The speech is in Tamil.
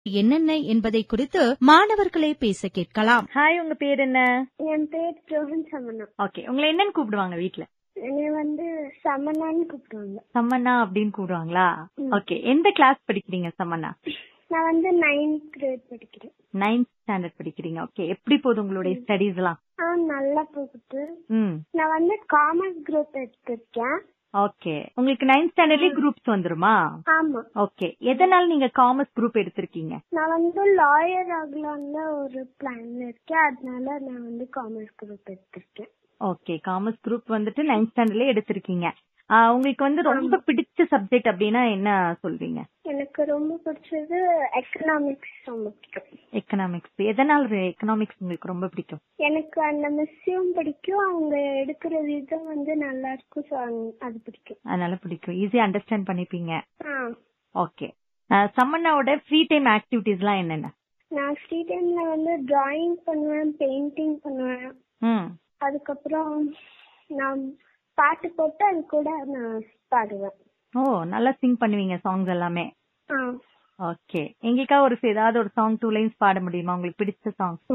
என்னென்ன என்பதை குறித்து மாணவர்களே பேச கேட்கலாம் ஹாய் உங்க பேர் என்ன என் பேர் ஜோஹன் சமனா ஓகே உங்களை என்னன்னு கூப்பிடுவாங்க வீட்ல என்னை வந்து சமனான்னு கூப்பிடுவாங்க சம்மண்ணா அப்படின்னு கூப்பிடுவாங்களா ம். ஓகே எந்த கிளாஸ் படிக்கிறீங்க சம்மண்ணா நான் வந்து நைன்த் கிரேட் படிக்கிறேன் நைன்த் ஸ்டாண்டர்ட் படிக்கிறீங்க ஓகே எப்படி போகுது உங்களுடைய ஸ்டடீஸ் எல்லாம் ஆ நல்லா போகுது ம் நான் வந்து காமர்ஸ் குரூப் எடுத்திருக்கேன் ஓகே உங்களுக்கு நைன்த் ஸ்டாண்டர்ட்லயே குரூப்ஸ் வந்துருமா ஆமா ஓகே எதனால நீங்க காமர்ஸ் குரூப் எடுத்திருக்கீங்க நான் வந்து லாயர் ஆகலாம்னு ஒரு பிளான்ல இருக்கேன் அதனால நான் வந்து காமர்ஸ் குரூப் எடுத்திருக்கேன் ஓகே காமர்ஸ் குரூப் வந்துட்டு நைன்த் ஸ்டாண்டர்ட்லயே எடுத்திருக்கீங்க ஆ, உங்களுக்கு வந்து ரொம்ப பிடிச்ச சப்ஜெக்ட் அப்படின்னா என்ன சொல்வீங்க எனக்கு ரொம்ப பிடிச்சது எக்கனாமிக்ஸ் ரொம்ப பிடிக்கும் எக்கனாமிக்ஸ் எதனால எக்கனாமிக்ஸ் உங்களுக்கு ரொம்ப பிடிக்கும் எனக்கு அந்த மிஸ்ஸையும் பிடிக்கும் அவங்க எடுக்கிற விதம் வந்து நல்லா இருக்கும் ஸோ அது பிடிக்கும் அதனால பிடிக்கும் ஈஸியா அண்டர்ஸ்டாண்ட் பண்ணிப்பீங்க ஆ ஓகே சம்மண்ணாவோட ஃப்ரீ டைம் ஆக்டிவிட்டிஸ் எல்லாம் என்னென்ன நான் ஃப்ரீ டைம்ல வந்து டிராயிங் பண்ணுவேன் பெயிண்டிங் பண்ணுவேன் ம் அதுக்கப்புறம் நான் பாட்டு போட்டு அது கூட நான் பாடுவேன் ஓ நல்லா சிங் பண்ணுவீங்க சாங்ஸ் எல்லாமே ஆ ஓகே எங்களுக்கா ஒரு ஏதாவது ஒரு சாங் டூ லைன்ஸ் பாட முடியுமா உங்களுக்கு பிடிச்ச சாங்